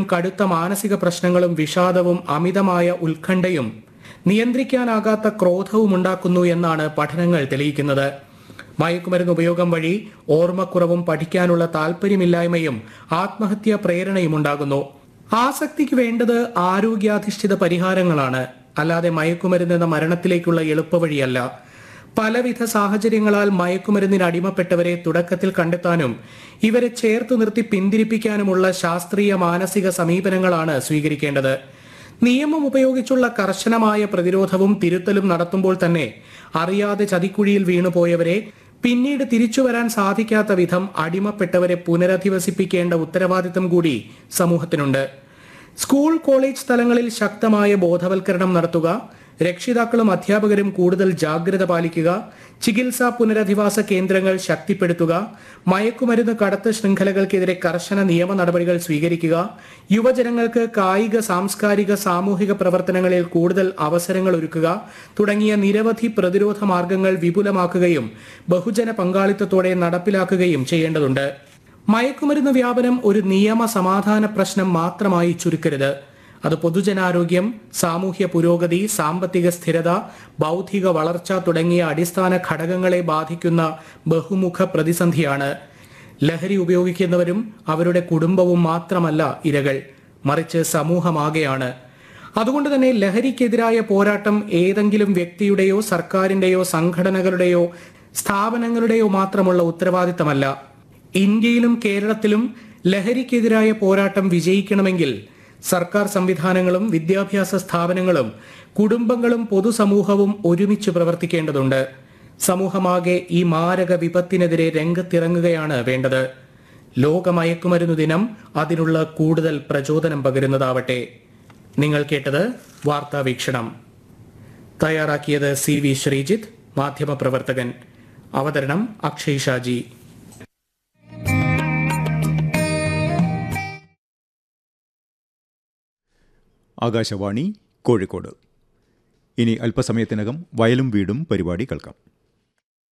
കടുത്ത മാനസിക പ്രശ്നങ്ങളും വിഷാദവും അമിതമായ ഉത്കണ്ഠയും നിയന്ത്രിക്കാനാകാത്ത ക്രോധവും ഉണ്ടാക്കുന്നു എന്നാണ് പഠനങ്ങൾ തെളിയിക്കുന്നത് മയക്കുമരുന്ന് ഉപയോഗം വഴി ഓർമ്മക്കുറവും പഠിക്കാനുള്ള താല്പര്യമില്ലായ്മയും ആത്മഹത്യാ പ്രേരണയും ഉണ്ടാകുന്നു ആസക്തിക്ക് വേണ്ടത് ആരോഗ്യാധിഷ്ഠിത പരിഹാരങ്ങളാണ് അല്ലാതെ മയക്കുമരുന്ന് എന്ന മരണത്തിലേക്കുള്ള എളുപ്പവഴിയല്ല പലവിധ സാഹചര്യങ്ങളാൽ മയക്കുമരുന്നിന് അടിമപ്പെട്ടവരെ തുടക്കത്തിൽ കണ്ടെത്താനും ഇവരെ ചേർത്ത് നിർത്തി പിന്തിരിപ്പിക്കാനുമുള്ള ശാസ്ത്രീയ മാനസിക സമീപനങ്ങളാണ് സ്വീകരിക്കേണ്ടത് നിയമം ഉപയോഗിച്ചുള്ള കർശനമായ പ്രതിരോധവും തിരുത്തലും നടത്തുമ്പോൾ തന്നെ അറിയാതെ ചതിക്കുഴിയിൽ വീണുപോയവരെ പിന്നീട് തിരിച്ചു വരാൻ സാധിക്കാത്ത വിധം അടിമപ്പെട്ടവരെ പുനരധിവസിപ്പിക്കേണ്ട ഉത്തരവാദിത്തം കൂടി സമൂഹത്തിനുണ്ട് സ്കൂൾ കോളേജ് തലങ്ങളിൽ ശക്തമായ ബോധവൽക്കരണം നടത്തുക രക്ഷിതാക്കളും അധ്യാപകരും കൂടുതൽ ജാഗ്രത പാലിക്കുക ചികിത്സാ പുനരധിവാസ കേന്ദ്രങ്ങൾ ശക്തിപ്പെടുത്തുക മയക്കുമരുന്ന് കടത്ത് ശൃംഖലകൾക്കെതിരെ കർശന നിയമ നടപടികൾ സ്വീകരിക്കുക യുവജനങ്ങൾക്ക് കായിക സാംസ്കാരിക സാമൂഹിക പ്രവർത്തനങ്ങളിൽ കൂടുതൽ അവസരങ്ങൾ ഒരുക്കുക തുടങ്ങിയ നിരവധി പ്രതിരോധ മാർഗങ്ങൾ വിപുലമാക്കുകയും ബഹുജന പങ്കാളിത്തത്തോടെ നടപ്പിലാക്കുകയും ചെയ്യേണ്ടതുണ്ട് മയക്കുമരുന്ന് വ്യാപനം ഒരു നിയമ സമാധാന പ്രശ്നം മാത്രമായി ചുരുക്കരുത് അത് പൊതുജനാരോഗ്യം സാമൂഹ്യ പുരോഗതി സാമ്പത്തിക സ്ഥിരത ബൗദ്ധിക വളർച്ച തുടങ്ങിയ അടിസ്ഥാന ഘടകങ്ങളെ ബാധിക്കുന്ന ബഹുമുഖ പ്രതിസന്ധിയാണ് ലഹരി ഉപയോഗിക്കുന്നവരും അവരുടെ കുടുംബവും മാത്രമല്ല ഇരകൾ മറിച്ച് സമൂഹമാകെയാണ് അതുകൊണ്ട് തന്നെ ലഹരിക്കെതിരായ പോരാട്ടം ഏതെങ്കിലും വ്യക്തിയുടെയോ സർക്കാരിന്റെയോ സംഘടനകളുടെയോ സ്ഥാപനങ്ങളുടെയോ മാത്രമുള്ള ഉത്തരവാദിത്തമല്ല ഇന്ത്യയിലും കേരളത്തിലും ലഹരിക്കെതിരായ പോരാട്ടം വിജയിക്കണമെങ്കിൽ സർക്കാർ സംവിധാനങ്ങളും വിദ്യാഭ്യാസ സ്ഥാപനങ്ങളും കുടുംബങ്ങളും പൊതുസമൂഹവും ഒരുമിച്ച് പ്രവർത്തിക്കേണ്ടതുണ്ട് സമൂഹമാകെ ഈ മാരക വിപത്തിനെതിരെ രംഗത്തിറങ്ങുകയാണ് വേണ്ടത് ലോക മയക്കുമരുന്ന് ദിനം അതിനുള്ള കൂടുതൽ പ്രചോദനം പകരുന്നതാവട്ടെ നിങ്ങൾ കേട്ടത് വാർത്താ വീക്ഷണം തയ്യാറാക്കിയത് സി വി ശ്രീജിത്ത് മാധ്യമപ്രവർത്തകൻ അവതരണം അക്ഷയ് ഷാജി ആകാശവാണി കോഴിക്കോട് ഇനി അല്പസമയത്തിനകം വയലും വീടും പരിപാടി കേൾക്കാം